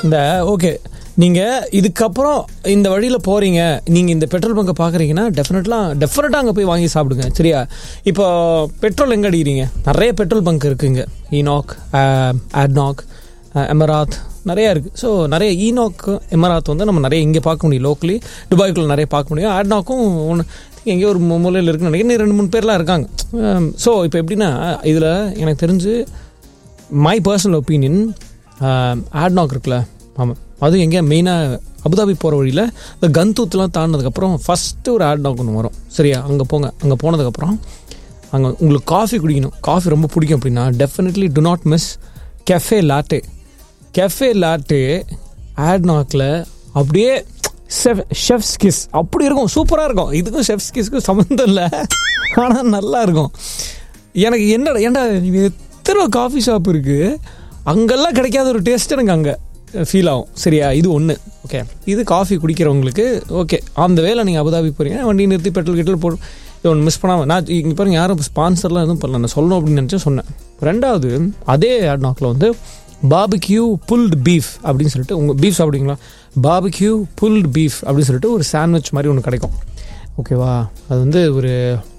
இந்த ஓகே நீங்கள் இதுக்கப்புறம் இந்த வழியில் போகிறீங்க நீங்கள் இந்த பெட்ரோல் பங்கை பார்க்குறீங்கன்னா டெஃபினெட்லாம் டெஃபினட்டாக அங்கே போய் வாங்கி சாப்பிடுங்க சரியா இப்போ பெட்ரோல் எங்கே அடிக்கிறீங்க நிறைய பெட்ரோல் பங்க் இருக்குங்க ஈனாக் ஆட்னாக் எமராத் நிறையா இருக்குது ஸோ நிறைய ஈனாக் எமராத் வந்து நம்ம நிறைய இங்கே பார்க்க முடியும் லோக்கலி துபாய்க்குள்ள நிறைய பார்க்க முடியும் ஆட்னாக்கும் ஒன்று எங்கேயோ ஒரு மூ- மூலையில் இருக்குன்னு நினைக்கிறேன் இன்னும் ரெண்டு மூணு பேர்லாம் இருக்காங்க ஸோ இப்போ எப்படின்னா இதில் எனக்கு தெரிஞ்சு மை பர்சனல் ஒப்பீனியன் ஆட்னாக் இருக்குல்ல ஆமாம் அதுவும் எங்கேயா மெயினாக அபுதாபி போகிற வழியில் இந்த கந்தூத்லாம் தாண்டினதுக்கப்புறம் ஃபஸ்ட்டு ஒரு ஆட்னாக் ஒன்று வரும் சரியா அங்கே போங்க அங்கே போனதுக்கப்புறம் அங்கே உங்களுக்கு காஃபி குடிக்கணும் காஃபி ரொம்ப பிடிக்கும் அப்படின்னா definitely do not miss cafe latte cafe latte ஆட்னாக்கில் அப்படியே செஃப் ஷெஃப்ஸ் கிஸ் அப்படி இருக்கும் சூப்பராக இருக்கும் இதுக்கும் ஷெஃப்ஸ் கிஸ்க்கும் சம்மந்தம் இல்லை ஆனால் நல்லா இருக்கும் எனக்கு என்னடா ஏன்டா இங்க எத்தனை காஃபி ஷாப் இருக்குது அங்கெல்லாம் கிடைக்காத ஒரு டேஸ்ட் எனக்கு அங்கே ஃபீல் ஆகும் சரியா இது ஒன்று ஓகே இது காஃபி குடிக்கிறவங்களுக்கு ஓகே அந்த வேலை நீங்கள் அபுதாபி போகிறீங்க வண்டி நிறுத்தி பெட்ரோல் கிட்டல் போடும் இது ஒன்று மிஸ் பண்ணாமல் நான் இங்கே பாருங்க யாரும் ஸ்பான்சர்லாம் எதுவும் பண்ணல நான் சொல்லணும் அப்படின்னு நினச்சி சொன்னேன் ரெண்டாவது அதே ஆட்நாக்கில் வந்து பாபிக்யூ புல்டு பீஃப் அப்படின்னு சொல்லிட்டு உங்கள் பீஃப் சாப்பிடுவீங்களா பாபிக்யூ புல்டு பீஃப் அப்படின்னு சொல்லிட்டு ஒரு சாண்ட்விச் மாதிரி ஒன்று கிடைக்கும் ஓகேவா அது வந்து ஒரு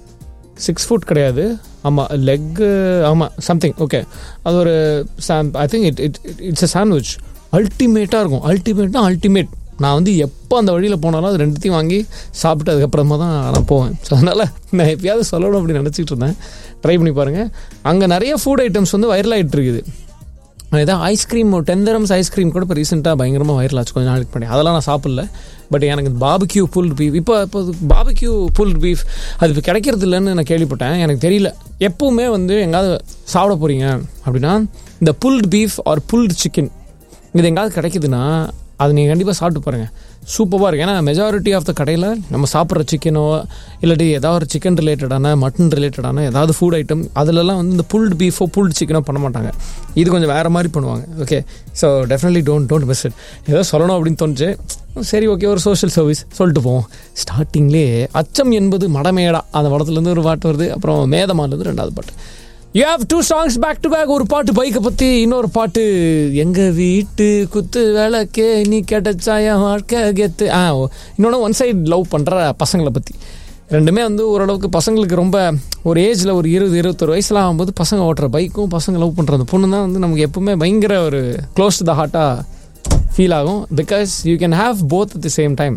சிக்ஸ் ஃபுட் கிடையாது ஆமாம் லெக்கு ஆமாம் சம்திங் ஓகே அது ஒரு some I think it it it's a sandwich அல்டிமேட்டாக இருக்கும் அல்டிமேட்னா அல்டிமேட் நான் வந்து எப்போ அந்த வழியில் போனாலும் அது ரெண்டுத்தையும் வாங்கி சாப்பிட்டு அதுக்கப்புறமா தான் நான் போவேன் ஸோ அதனால் நான் எப்பயாவது சொல்லணும் அப்படின்னு நினச்சிட்டு இருந்தேன் ட்ரை பண்ணி பாருங்கள் அங்கே நிறைய ஃபுட் ஐட்டம்ஸ் வந்து வைரல் ஆகிட்டு இருக்குது ஏதாவது ஐஸ்கிரீம் டெந்தரம்ஸ் ஐஸ்கிரீம் கூட இப்போ ரீசெண்டாக பயங்கரமாக வைரல் ஆச்சு கொஞ்சம் நாளைக்கு பண்ணி அதெல்லாம் நான் சாப்பிடல பட் எனக்கு பாபிக்யூ புல் பீஃப் இப்போ இப்போ பாபிக்யூ புல் பீஃப் அது இப்போ கிடைக்கிறது இல்லைன்னு நான் கேள்விப்பட்டேன் எனக்கு தெரியல எப்பவுமே வந்து எங்காவது சாப்பிட போகிறீங்க அப்படின்னா இந்த pulled beef or pulled chicken இது எங்காவது கிடைக்குதுன்னா அது நீங்கள் கண்டிப்பாக சாப்பிட்டு பாருங்கள் சூப்பராக இருக்கும் ஏன்னா மெஜாரிட்டி ஆஃப் த கடையில் நம்ம சாப்பிட்ற சிக்கனோ இல்லாட்டி ஏதாவது ஒரு சிக்கன் ரிலேட்டடான மட்டன் ரிலேட்டடான ஏதாவது ஃபுட் ஐட்டம் அதிலலாம் வந்து இந்த புல்டு பீஃபோ புல்டு சிக்கனோ பண்ண மாட்டாங்க இது கொஞ்சம் வேறு மாதிரி பண்ணுவாங்க okay so definitely don't don't miss it ஏதோ சொல்லணும் அப்படின்னு தோணுச்சு சரி ஓகே ஒரு சோஷியல் சர்வீஸ் சொல்லிட்டு போவோம் ஸ்டார்டிங்லேயே அச்சம் என்பது மடமேடா அந்த படத்துலேருந்து ஒரு பாட்டு வருது அப்புறம் மேதமாலேருந்து ரெண்டாவது பாட்டு you have two songs back to back ஒரு பாட்டு பைக்கை பற்றி இன்னொரு பாட்டு எங்கள் வீட்டு குத்து விளக்கே நீ கிடைச்சா என் வாழ்க்கை கெத்து ஆ இன்னொன்று ஒன் சைடு லவ் பண்ணுற பசங்களை பற்றி ரெண்டுமே வந்து ஓரளவுக்கு பசங்களுக்கு ரொம்ப ஒரு ஏஜில் ஒரு இருபது இருபத்தொரு வயசுல ஆகும்போது பசங்க ஓட்டுற பைக்கும் பசங்க லவ் பண்ணுற அந்த பொண்ணு தான் வந்து நமக்கு எப்பவுமே பயங்கர ஒரு க்ளோஸ் டு த ஹார்ட்டாக ஃபீல் ஆகும் because you can have both at the same time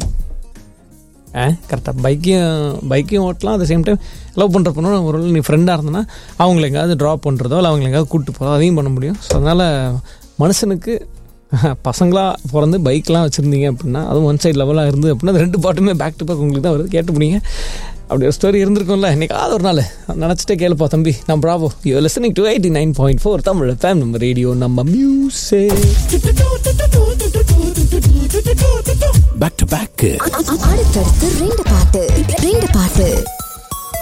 ah கரெக்டாக பைக்கையும் பைக்கையும் ஓட்டலாம் அட் சேம் டைம் லவ் பண்ணுற பொண்ணு ஒரு வேளை நீ ஃப்ரெண்டாக இருந்தனா அவங்கள எங்கேயாவது ட்ராப் பண்ணுறதோ இல்லை அவங்கள எங்கேயாவது கூப்பிட்டு போகிறதோ அதையும் பண்ண முடியும் ஸோ அதனால் மனுஷனுக்கு பசங்களாக பிறந்து பைக்லாம் வச்சுருந்தீங்க அப்படின்னா அதுவும் ஒன் சைடு லெவலாக இருந்து அப்படின்னா அது ரெண்டு பாட்டுமே பேக் டு பேக் உங்களுக்கு தான் வருது கேட்டு முடியுங்க அப்படி ஒரு ஸ்டோரி இருந்திருக்கும்ல என்னைக்காவது ஒரு நாள் நினச்சிட்டே கேளுப்பா தம்பி நான் bravo you listening to eighty nine point four Tamil fame நம்ம ரேடியோ நம்ம மியூசிக் பேக் டு பேக் அடுத்தடுத்து ரெண்டு பாட்டு ரெண்டு பாட்டு